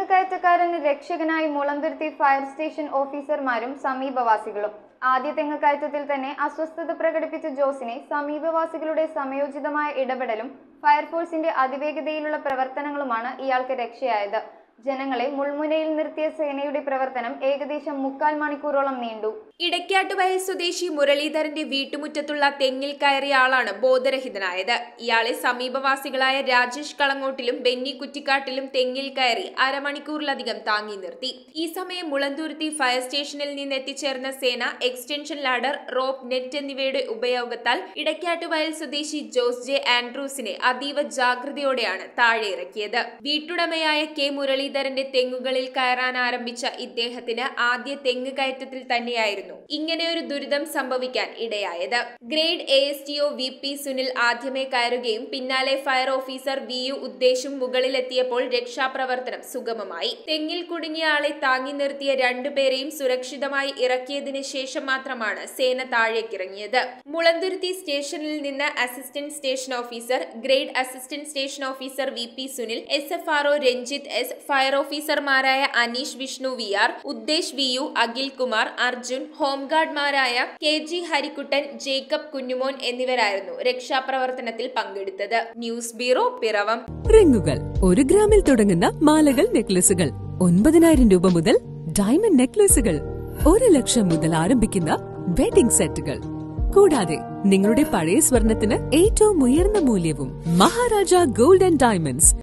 തെങ്ങുകയറ്റക്കാരന് രക്ഷകനായി Mulanthuruthy fire station ഓഫീസർമാരും സമീപവാസികളും ആദ്യ തെങ്ങുകയറ്റത്തിൽ തന്നെ അസ്വസ്ഥത പ്രകടിപ്പിച്ച ജോസിനെ സമീപവാസികളുടെ സമയോചിതമായ ഇടപെടലും ഫയർഫോഴ്സിന്റെ അതിവേഗതയിലുള്ള പ്രവർത്തനങ്ങളുമാണ് ഇയാൾക്ക് രക്ഷയായത് ജനങ്ങളെ മുൾമുനയിൽ നിർത്തിയ സേനയുടെ പ്രവർത്തനം ഏകദേശം മുക്കാൽ മണിക്കൂറോളം നീണ്ടു ഇടയ്ക്കാട്ടുവയൽ സ്വദേശി മുരളീധരന്റെ വീട്ടുമുറ്റത്തുള്ള തെങ്ങിൽ കയറിയ ആളാണ് ബോധരഹിതനായത് ഇയാളെ സമീപവാസികളായ രാജേഷ് കളങ്ങോട്ടിലും ബെന്നി കുറ്റിക്കാട്ടിലും തെങ്ങിൽ കയറി അരമണിക്കൂറിലധികം താങ്ങി നിർത്തി ഈ സമയം മുളന്തുരുത്തി ഫയർ സ്റ്റേഷനിൽ നിന്ന് എത്തിച്ചേർന്ന സേന എക്സ്റ്റൻഷൻ ലാഡർ റോപ്പ് നെറ്റ് എന്നിവയുടെ ഉപയോഗത്താൽ ഇടയ്ക്കാട്ടുവയൽ സ്വദേശി ജോസ് ജെ ആൻഡ്രൂസിനെ അതീവ ജാഗ്രതയോടെയാണ് താഴെ ഇറക്കിയത് വീട്ടുടമയായ കെ മുരളീധരന്റെ തെങ്ങുകളിൽ കയറാൻ ആരംഭിച്ച ഇദ്ദേഹത്തിന് ആദ്യ തെങ്ങ് കയറ്റത്തിൽ തന്നെയായിരുന്നു ഇങ്ങനെ ഒരു ദുരിതം സംഭവിക്കാൻ ഇടയായത് grade A S T O V P Sunil ആദ്യമേ കയറുകയും പിന്നാലെ ഫയർ ഓഫീസർ വി യു ഉദ്ദേശും മുകളിലെത്തിയപ്പോൾ രക്ഷാപ്രവർത്തനം സുഗമമായി തെങ്ങിൽ കുടുങ്ങിയ ആളെ താങ്ങി നിർത്തിയ രണ്ടുപേരെയും സുരക്ഷിതമായി ഇറക്കിയതിനു ശേഷം മാത്രമാണ് സേന താഴേക്കിറങ്ങിയത് മുളന്തുരുത്തി സ്റ്റേഷനിൽ നിന്ന് assistant station officer grade assistant station officer V P Sunil S F R O Ranjith S fire ഓഫീസർമാരായ Aneesh Vishnu V R Udesh V U Akhil Kumar Arjun ഹോംഗാർഡ്മാരായ കെ ജി ഹരിക്കുട്ടൻ ജേക്കബ് കുഞ്ഞുമോൻ എന്നിവരായിരുന്നു രക്ഷാപ്രവർത്തനത്തിൽ പങ്കെടുത്തത് ന്യൂസ് ബ്യൂറോ പിറവം റിങ്ങുകൾ ഒരു ഗ്രാമിൽ തുടങ്ങുന്ന മാലകൾ നെക്ലസുകൾ ഒൻപതിനായിരം രൂപ മുതൽ ഡയമണ്ട് നെക്ലസുകൾ ഒരു ലക്ഷം മുതൽ ആരംഭിക്കുന്ന വെഡിംഗ് സെറ്റുകൾ കൂടാതെ നിങ്ങളുടെ പഴയ സ്വർണത്തിന് ഏറ്റവും ഉയർന്ന മൂല്യവും മഹാരാജ ഗോൾഡ് ആൻഡ് ഡയമണ്ട്സ്